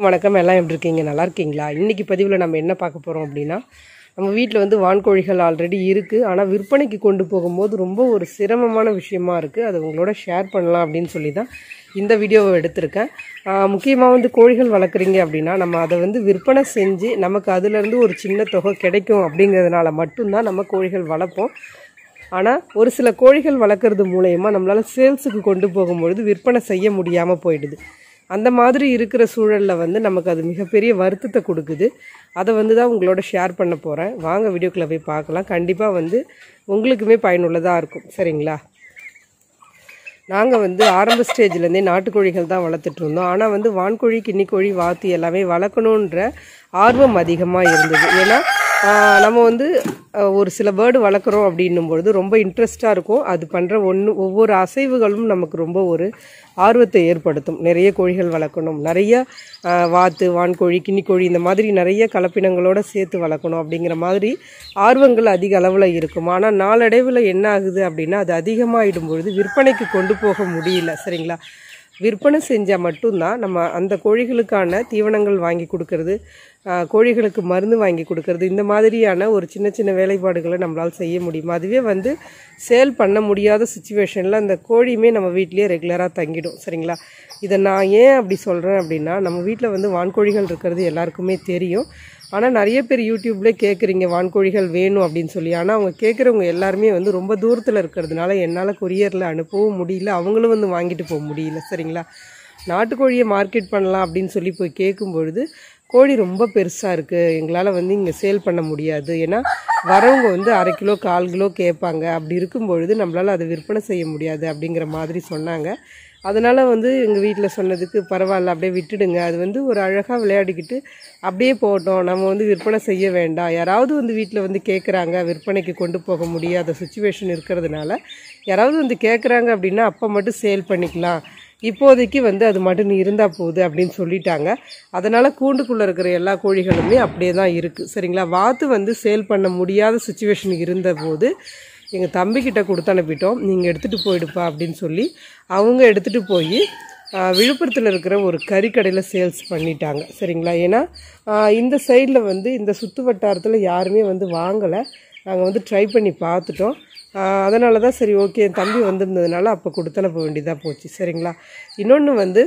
வணக்கம் எல்லாம் எப்படி இருக்கீங்க நல்லா இருக்கீங்களா இன்றைக்கி பதிவில் நம்ம என்ன பார்க்க போகிறோம் அப்படின்னா நம்ம வீட்டில் வந்து வான்கோழிகள் ஆல்ரெடி இருக்குது ஆனால் விற்பனைக்கு கொண்டு போகும்போது ரொம்ப ஒரு சிரமமான விஷயமா இருக்குது அது உங்களோட ஷேர் பண்ணலாம் அப்படின்னு சொல்லி தான் இந்த வீடியோவை எடுத்திருக்கேன் முக்கியமாக வந்து கோழிகள் வளர்க்குறீங்க அப்படின்னா நம்ம அதை வந்து விற்பனை செஞ்சு நமக்கு அதுலேருந்து ஒரு சின்ன தொகை கிடைக்கும் அப்படிங்கிறதுனால மட்டும்தான் நம்ம கோழிகள் வளர்ப்போம் ஆனால் ஒரு சில கோழிகள் வளர்க்குறது மூலயமா நம்மளால் சேல்ஸுக்கு கொண்டு போகும்பொழுது விற்பனை செய்ய முடியாமல் போயிடுது அந்த மாதிரி இருக்கிற சூழலில் வந்து நமக்கு அது மிகப்பெரிய வருத்தத்தை கொடுக்குது அதை வந்து தான் உங்களோட ஷேர் பண்ண போகிறேன் வாங்க வீடியோக்குள்ளே போய் பார்க்கலாம் கண்டிப்பாக வந்து உங்களுக்குமே பயனுள்ளதாக இருக்கும் சரிங்களா நாங்கள் வந்து ஆரம்ப ஸ்டேஜ்லேருந்தே நாட்டுக்கோழிகள் தான் வளர்த்துட்டு இருந்தோம் ஆனால் வந்து வான்கோழி கின்னிக்கோழி வாத்து எல்லாமே வளர்க்கணுன்ற ஆர்வம் அதிகமாக இருந்தது ஏன்னா ஆஹ், நம்ம வந்து ஆஹ், ஒரு சில பேர்டு வளர்க்குறோம் அப்படின்னும் பொழுது ரொம்ப இன்ட்ரெஸ்டாக இருக்கும் அது பண்ணுற ஒன்று ஒவ்வொரு அசைவுகளும் நமக்கு ரொம்ப ஒரு ஆர்வத்தை ஏற்படுத்தும் நிறைய கோழிகள் வளர்க்கணும் நிறைய ஆஹ், வாத்து வான்கோழி கின்னிக்கோழி இந்த மாதிரி நிறைய கலப்பினங்களோட சேர்த்து வளர்க்கணும் அப்படிங்கிற மாதிரி ஆர்வங்கள் அதிக அளவில் இருக்கும் ஆனால் நாளடைவில் என்ன ஆகுது அப்படின்னா அது அதிகமாகிடும் பொழுது விற்பனைக்கு கொண்டு போக முடியல சரிங்களா விற்பனை செஞ்சால் மட்டும்தான் நம்ம அந்த கோழிகளுக்கான தீவனங்கள் வாங்கி கொடுக்கறது ஆஹ், கோழிகளுக்கு மருந்து வாங்கி கொடுக்கறது இந்த மாதிரியான ஒரு சின்ன சின்ன வேலைப்பாடுகளை நம்மளால் செய்ய முடியும் அதுவே வந்து சேல் பண்ண முடியாத சுச்சுவேஷனில் அந்த கோழியுமே நம்ம வீட்டிலேயே ரெகுலராக தங்கிடும் சரிங்களா இதை நான் ஏன் அப்படி சொல்கிறேன் அப்படின்னா நம்ம வீட்டில் வந்து வான்கோழிகள் இருக்கிறது எல்லாருக்குமே தெரியும் ஆனால் நிறைய பேர் யூடியூப்லேயே கேட்குறீங்க வான்கோழிகள் வேணும் அப்படின்னு சொல்லி ஆனால் அவங்க கேட்குறவங்க எல்லாருமே வந்து ரொம்ப தூரத்தில் இருக்கிறதுனால என்னால் கொரியரில் அனுப்பவும் முடியல அவங்களும் வந்து வாங்கிட்டு போக முடியல சரிங்களா நாட்டுக்கோழியை மார்க்கெட் பண்ணலாம் அப்படின்னு சொல்லி போய் கேட்கும் பொழுது கோழி ரொம்ப பெருசாக இருக்குது எங்களால் வந்து இங்கே சேல் பண்ண முடியாது ஏன்னா வரவங்க வந்து அரை கிலோ கால் கிலோ கேட்பாங்க அப்படி இருக்கும் பொழுது நம்மளால் அதை விற்பனை செய்ய முடியாது அப்படிங்கிற மாதிரி சொன்னாங்க அதனால் வந்து எங்கள் வீட்டில் சொன்னதுக்கு பரவாயில்ல அப்படியே விட்டுடுங்க அது வந்து ஒரு அழகாக விளையாடிக்கிட்டு அப்படியே போகட்டும் நம்ம வந்து விற்பனை செய்ய வேண்டாம் யாராவது வந்து வீட்டில் வந்து கேட்குறாங்க விற்பனைக்கு கொண்டு போக முடியாத சுச்சுவேஷன் இருக்கிறதுனால யாராவது வந்து கேட்குறாங்க அப்படின்னா அப்போ மட்டும் சேல் பண்ணிக்கலாம் இப்போதைக்கு வந்து அது மட்டும் இருந்தால் போகுது அப்படின்னு சொல்லிட்டாங்க அதனால் கூண்டுக்குள்ளே இருக்கிற எல்லா கோழிகளுமே அப்படியே தான் இருக்குது சரிங்களா வாத்து வந்து சேல் பண்ண முடியாத சுச்சுவேஷன் இருந்தபோது எங்கள் தம்பிக்கிட்ட கொடுத்து அனுப்பிட்டோம் நீங்கள் எடுத்துகிட்டு போயிடுப்பா அப்படின்னு சொல்லி அவங்க எடுத்துகிட்டு போய் விழுப்புரத்தில் இருக்கிற ஒரு கறிக்கடையில் சேல்ஸ் பண்ணிட்டாங்க சரிங்களா ஏன்னா ஆஹ் இந்த சைடில் வந்து இந்த சுற்று வட்டாரத்தில் யாருமே வந்து வாங்கலை நாங்கள் வந்து ட்ரை பண்ணி பார்த்துட்டோம் அதனால தான் சரி ஓகே என் தம்பி வந்திருந்ததுனால அப்போ கொடுத்து அனுப்ப வேண்டியதாக போச்சு சரிங்களா இன்னொன்று வந்து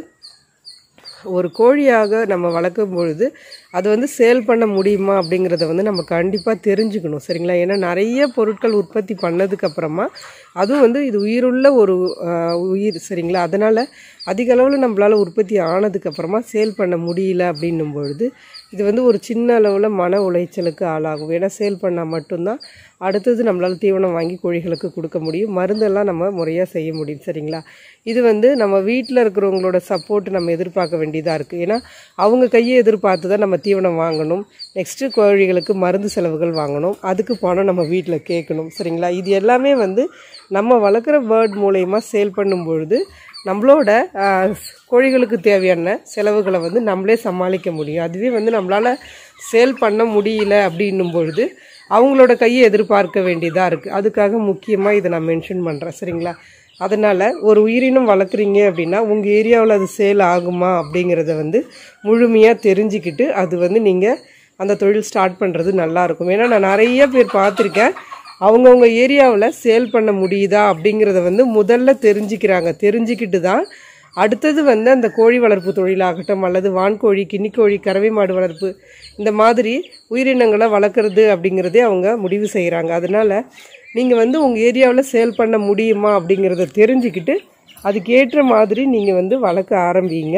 ஒரு கோழியாக நம்ம வளர்க்கும் பொழுது அது வந்து சேல் பண்ண முடியுமா அப்படிங்கிறத வந்து நம்ம கண்டிப்பாக தெரிஞ்சுக்கணும் சரிங்களா ஏன்னா நிறைய பொருட்கள் உற்பத்தி பண்ணதுக்கப்புறமா அதுவும் வந்து இது உயிருள்ள ஒரு ஆஹ், உயிர் சரிங்களா அதனால் அதிக அளவில் நம்மளால் உற்பத்தி ஆனதுக்கப்புறமா சேல் பண்ண முடியல அப்படின்னும் பொழுது இது வந்து ஒரு சின்ன அளவில் மன உளைச்சலுக்கு ஆளாகும் ஏன்னா சேல் பண்ணால் மட்டும்தான் அடுத்தது நம்மளால் தீவனம் வாங்கி கோழிகளுக்கு கொடுக்க முடியும் மருந்தெல்லாம் நம்ம முறையாக செய்ய முடியும் சரிங்களா இது வந்து நம்ம வீட்டில் இருக்கிறவங்களோட சப்போர்ட் நம்ம எதிர்பார்க்க வேண்டியதாக இருக்குது ஏன்னா அவங்க கையை எதிர்பார்த்து தான் நம்ம தீவனம் வாங்கணும் நெக்ஸ்ட்டு கோழிகளுக்கு மருந்து செலவுகள் வாங்கணும் அதுக்கு பணம் நம்ம வீட்டில் கேட்கணும் சரிங்களா இது எல்லாமே வந்து நம்ம வளர்க்குற பேர்ட் மூலயமா சேல் பண்ணும் பொழுது நம்மளோட ஆஹ், கோழிகளுக்கு தேவையான செலவுகளை வந்து நம்மளே சமாளிக்க முடியும் அதுவே வந்து நம்மளால் சேல் பண்ண முடியல அப்படின்னும் பொழுது அவங்களோட கையை எதிர்பார்க்க வேண்டியதாக இருக்குது அதுக்காக முக்கியமாக இதை நான் மென்ஷன் பண்ணுறேன் சரிங்களா அதனால் ஒரு உயிரினம் வளர்க்குறீங்க அப்படின்னா உங்கள் ஏரியாவில் அது சேல் ஆகுமா அப்படிங்கிறத வந்து முழுமையாக தெரிஞ்சுக்கிட்டு அது வந்து நீங்கள் அந்த தொழில் ஸ்டார்ட் பண்ணுறது நல்லாயிருக்கும் ஏன்னா நான் நிறைய பேர் பார்த்துருக்கேன் அவங்கவுங்க ஏரியாவில் சேல் பண்ண முடியுதா அப்படிங்கிறத வந்து முதல்ல தெரிஞ்சுக்கிறாங்க தெரிஞ்சுக்கிட்டு தான் அடுத்தது வந்து அந்த கோழி வளர்ப்பு தொழிலாகட்டும் அல்லது வான்கோழி கின்னிக்கோழி கறவை மாடு வளர்ப்பு இந்த மாதிரி உயிரினங்களை வளர்க்குறது அப்படிங்கிறதே அவங்க முடிவு செய்கிறாங்க அதனால் நீங்கள் வந்து உங்கள் ஏரியாவில் சேல் பண்ண முடியுமா அப்படிங்கிறத தெரிஞ்சுக்கிட்டு அதுக்கேற்ற மாதிரி நீங்கள் வந்து வளர்க்க ஆரம்பிங்க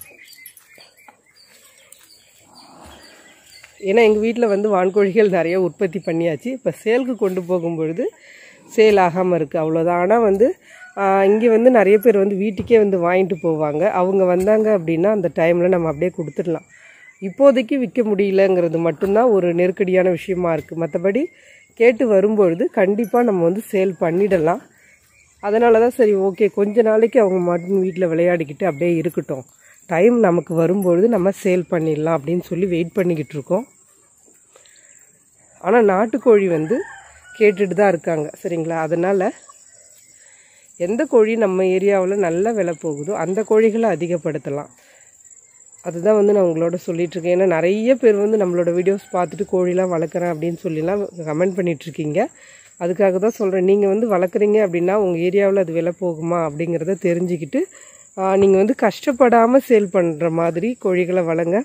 ஏன்னா எங்கள் வீட்டில் வந்து வான்கோழிகள் நிறைய உற்பத்தி பண்ணியாச்சு இப்போ சேலுக்கு கொண்டு போகும் பொழுது சேல் ஆகாமல் இருக்குது அவ்வளோதான் ஆனால் வந்து இங்கே வந்து நிறைய பேர் வந்து வீட்டுக்கே வந்து வாங்கிட்டு போவாங்க அவங்க வந்தாங்க அப்படின்னா அந்த டைமில் நம்ம அப்படியே கொடுத்துடலாம் இப்போதைக்கு விற்க முடியலங்கிறது மட்டும்தான் ஒரு நெருக்கடியான விஷயமா இருக்குது மற்றபடி கேட்டு வரும்பொழுது கண்டிப்பாக நம்ம வந்து சேல் பண்ணிடலாம் அதனால தான் சரி ஓகே கொஞ்ச நாளைக்கு அவங்க மட்டும் வீட்டில் விளையாடிக்கிட்டு அப்படியே இருக்கட்டும் டைம் நமக்கு வரும்பொழுது நம்ம சேல் பண்ணிடலாம் அப்படின்னு சொல்லி வெயிட் பண்ணிக்கிட்டு இருக்கோம் ஆனால் நாட்டுக்கோழி வந்து கேட்டுட்டு தான் இருக்காங்க சரிங்களா அதனால் எந்த கோழி நம்ம ஏரியாவில் நல்ல விலை போகுதோ அந்த கோழிகளை அதிகப்படுத்தலாம் அதுதான் வந்து நான் உங்களோட சொல்லிட்டு இருக்கேன் ஏன்னா நிறைய பேர் வந்து நம்மளோட வீடியோஸ் பார்த்துட்டு கோழிலாம் வளர்க்குறேன் அப்படின்னு சொல்லிலாம் கமெண்ட் பண்ணிட்டு இருக்கீங்க அதுக்காக தான் சொல்கிறேன் நீங்கள் வந்து வளர்க்குறீங்க அப்படின்னா உங்கள் ஏரியாவில் அது விலை போகுமா அப்படிங்கிறத தெரிஞ்சுக்கிட்டு நீங்கள் வந்து கஷ்டப்படாமல் சேல் பண்ணுற மாதிரி கோழிகளை வளங்க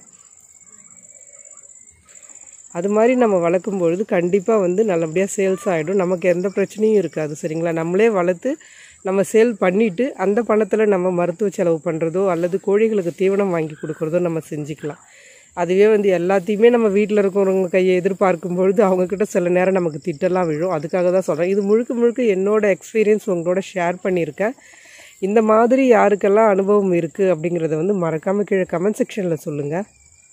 அது மாதிரி நம்ம வளர்க்கும் பொழுது கண்டிப்பாக வந்து நல்லபடியாக சேல்ஸ் ஆகிடும் நமக்கு எந்த பிரச்சனையும் இருக்காது சரிங்களா நம்மளே வளர்த்து நம்ம சேல் பண்ணிவிட்டு அந்த பணத்தில் நம்ம மருத்துவ செலவு பண்ணுறதோ அல்லது கோழிகளுக்கு தீவனம் வாங்கி கொடுக்குறதோ நம்ம செஞ்சுக்கலாம் அதுவே வந்து எல்லாத்தையுமே நம்ம வீட்டில் இருக்கிறவங்க கையை எதிர்பார்க்கும் பொழுது அவங்கக்கிட்ட சில நேரம் நமக்கு திட்டெல்லாம் விழும் அதுக்காக தான் சொல்கிறேன் இது முழுக்க முழுக்க என்னோட எக்ஸ்பீரியன்ஸ் உங்களோட ஷேர் பண்ணியிருக்கேன் இந்த மாதிரி யாருக்கெல்லாம் அனுபவம் இருக்குது அப்படிங்கிறத வந்து மறக்காமல் கீழே கமெண்ட் செக்ஷனில் சொல்லுங்கள்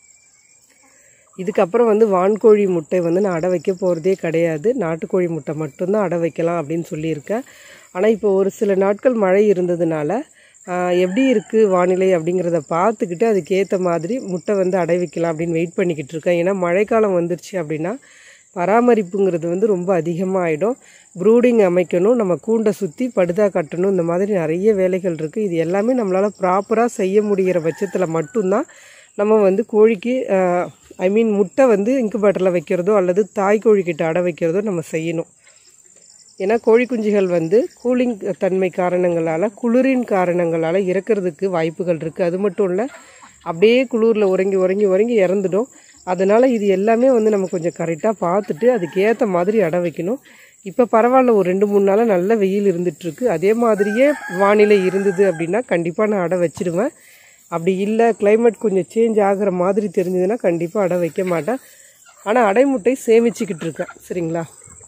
இதுக்கப்புறம் வந்து வான்கோழி முட்டை வந்து நான் அடை வைக்க போகிறதே கிடையாது நாட்டுக்கோழி முட்டை மட்டும்தான் அடை வைக்கலாம் அப்படின்னு சொல்லியிருக்கேன் ஆனால் இப்போ ஒரு சில நாட்கள் மழை இருந்ததுனால ஆஹ், எப்படி இருக்குது வானிலை அப்படிங்கிறத பார்த்துக்கிட்டு அதுக்கேற்ற மாதிரி முட்டை வந்து அடை வைக்கலாம் அப்படின்னு வெயிட் பண்ணிக்கிட்டு இருக்கேன் ஏன்னா மழைக்காலம் வந்துருச்சு அப்படின்னா பராமரிப்புங்கிறது வந்து ரொம்ப அதிகமாக ஆகிடும் ப்ரூடிங் அமைக்கணும் நம்ம கூண்டை சுற்றி படுதா கட்டணும் இந்த மாதிரி நிறைய வேலைகள் இருக்குது இது எல்லாமே நம்மளால் ப்ராப்பராக செய்ய முடிகிற பட்சத்தில் மட்டும்தான் நம்ம வந்து கோழிக்கு ஐ மீன் முட்டை வந்து இன்குபேட்டரில் வைக்கிறதோ அல்லது தாய் கோழிக்கிட்ட அடை வைக்கிறதோ நம்ம செய்யணும் ஏன்னா கோழி குஞ்சுகள் வந்து கூலிங் தன்மை காரணங்களால் குளிரின் காரணங்களால் இறக்கிறதுக்கு வாய்ப்புகள் இருக்குது அது மட்டும் இல்லை அப்படியே குளிரில் உறங்கி உறங்கி உறங்கி இறந்துடும் அதனால் இது எல்லாமே வந்து நம்ம கொஞ்சம் கரெக்டாக பார்த்துட்டு அதுக்கு ஏற்ற மாதிரி அடை வைக்கணும் இப்போ பரவாயில்ல ஒரு ரெண்டு மூணு நாளாக நல்ல வெயில் இருந்துகிட்ருக்கு அதே மாதிரியே வானிலை இருந்தது அப்படின்னா கண்டிப்பாக நான் அடை வச்சிடுவேன் அப்படி இல்லை climate கொஞ்சம் சேஞ்ச் ஆகுற மாதிரி தெரிஞ்சதுன்னா கண்டிப்பாக அடை வைக்க மாட்டேன் ஆனால் அடைமுட்டை சேமிச்சுக்கிட்டு இருக்கேன் சரிங்களா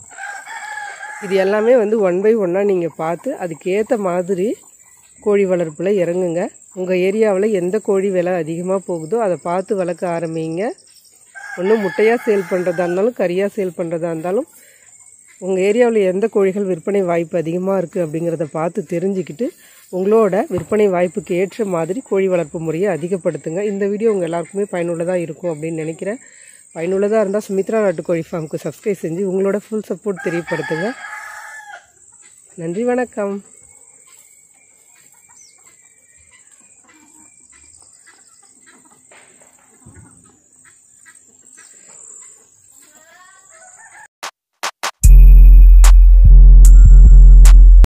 இது எல்லாமே வந்து ஒன் பை ஒன்னாக நீங்கள் பார்த்து அதுக்கேற்ற மாதிரி கோழி வளர்ப்பில் இறங்குங்க உங்கள் ஏரியாவில் எந்த கோழி விலை அதிகமாக போகுதோ அதை பார்த்து வளர்க்க ஆரம்பிங்க ஒன்றும் முட்டையாக சேல் பண்ணுறதா இருந்தாலும் கறியாக சேல் பண்ணுறதா இருந்தாலும் உங்கள் ஏரியாவில் எந்த கோழிகள் விற்பனை வாய்ப்பு அதிகமாக இருக்குது அப்படிங்கிறத பார்த்து தெரிஞ்சுக்கிட்டு உங்களோட விற்பனை வாய்ப்புக்கு ஏற்ற மாதிரி கோழி வளர்ப்பு முறையை அதிகப்படுத்துங்க இந்த வீடியோ உங்கள் எல்லாருக்குமே பயனுள்ளதாக இருக்கும் அப்படின்னு நினைக்கிறேன் பயனுள்ளதாக இருந்தால் சுமித்ரா நாட்டுக்கோழி ஃபார்முக்கு சப்ஸ்கிரைப் செஞ்சு உங்களோட ஃபுல் சப்போர்ட் தெரியப்படுத்துங்க நன்றி வணக்கம்